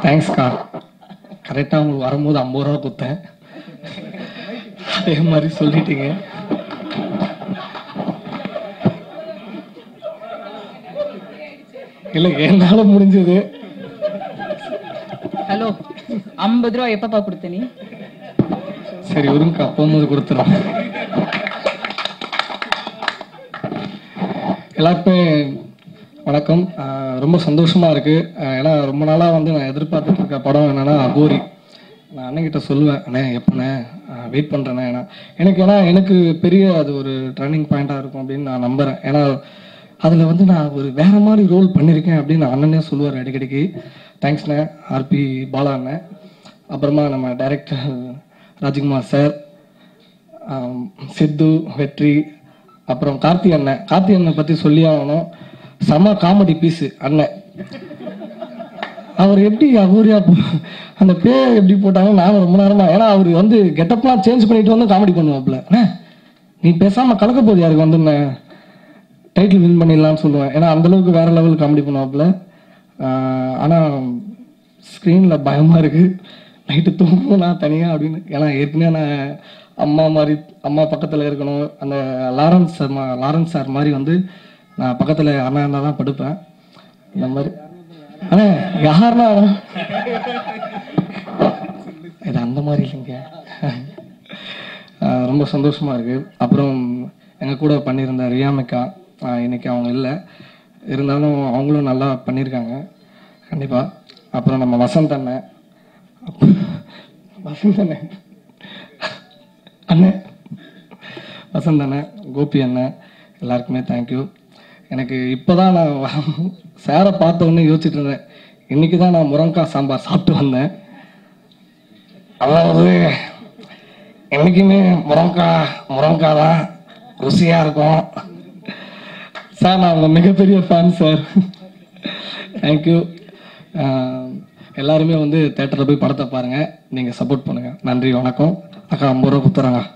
தேங்க்ஸ்க்கா கரெக்டாக உங்களுக்கு வரும்போது ஐம்பது ரூபா கொடுத்தேன் அதே மாதிரி சொல்லிட்டீங்க இல்லை என்னால் முடிஞ்சது ஹலோ ஐம்பது ரூபா எப்பப்பா கொடுத்த நீ சரி ஒருங்கக்கா போகும்போது கொடுத்துறோம் எல்லாருக்குமே வணக்கம் ஆஹ் ரொம்ப சந்தோஷமா இருக்கு ஆஹ் ஏன்னா ரொம்ப நாளா வந்து நான் எதிர்பார்த்துட்டு இருக்க படம் என்னன்னா அகோரி நான் அண்ணன்கிட்ட சொல்லுவேன் அண்ணே எப்பண்ணே வெயிட் பண்றேண்ணே ஏன்னா எனக்கு ஏன்னா எனக்கு பெரிய அது ஒரு டர்னிங் பாயிண்டா இருக்கும் அப்படின்னு நான் நம்புறேன் ஏன்னா அதுல வந்து நான் ஒரு வேற மாதிரி ரோல் பண்ணியிருக்கேன் அப்படின்னு அண்ணனே சொல்லுவார் அடிக்கடிக்கு தேங்க்ஸ்ண்ணே ஆர்பி பாலா அண்ணன் அப்புறமா நம்ம டைரக்டர் ராஜ்குமார் சார் ஆம், சித்து வெற்றி அப்புறம் கார்த்தி அண்ணன் கார்த்தி அண்ணன் பத்தி சொல்லி ஆகணும் செம காமெடி பீஸ் அண்ணன் அவர் எப்படி அவரியா அந்த பேர் எப்படி போட்டாங்க நானும் ரொம்ப நேரமா ஏன்னா அவர் வந்து கெட்டப்லாம் சேஞ்ச் பண்ணிட்டு வந்து காமெடி பண்ணுவாப்புல அண்ணே, நீ பேசாம கலக்க போது யாருக்கு வந்து டைட்டில் வின் பண்ணிடலாம்னு சொல்லுவேன் ஏன்னா அந்த அளவுக்கு வேற லெவல் காமெடி பண்ணுவாப்புல ஆஹ் ஆனா ஸ்க்ரீன்ல பயமா இருக்கு நைட்டு தூங்கும் நான் தனியா அப்படின்னு ஏன்னா ஏற்கனவே நான் அம்மா மாதிரி அம்மா பக்கத்துல இருக்கணும் அந்த லாரன்ஸ் சார் மா- லாரன்ஸ் சார் மாதிரி வந்து நான் பக்கத்துல அண்ணா இருந்தா தான் படுப்பேன் இந்த மாதிரி அண்ணே யாருன்னா இது அந்த மாதிரி இல்லைங்க ஆஹ் ரொம்ப சந்தோஷமா இருக்கு அப்புறம் எங்க கூட பண்ணியிருந்த ரியாமிக்கா ஆஹ் இன்னைக்கு அவங்க இல்லை இருந்தாலும் அவங்களும் நல்லா பண்ணியிருக்காங்க கண்டிப்பா அப்புறம் நம்ம வசந்த் அண்ணன் அப்புறம் வசந்த் அண்ணன் அண்ணன் வசந்த் அண்ணன் கோபி அண்ணன் எல்லாருக்குமே தேங்க்யூ எனக்கு இப்போதான் நான் சாரை பார்த்த உடனே யோசிச்சுட்டு இருந்தேன் இன்னைக்கு தான் நான் முருங்கக்காய் சாம்பார் சாப்பிட்டு வந்தேன் அதாவது என்னைக்குமே முருங்கக்காய் முருங்கக்காய் தான் ருசியாக இருக்கும் சார் நான் உங்கள் மிகப்பெரிய ஃபேன் சார் தேங்க்யூ எல்லாருமே வந்து தேட்டரில் போய் படத்தை பாருங்கள் நீங்கள் சப்போர்ட் பண்ணுங்கள் நன்றி வணக்கம் அக்கா ஐம்பது ரூபா கொடுத்துறாங்க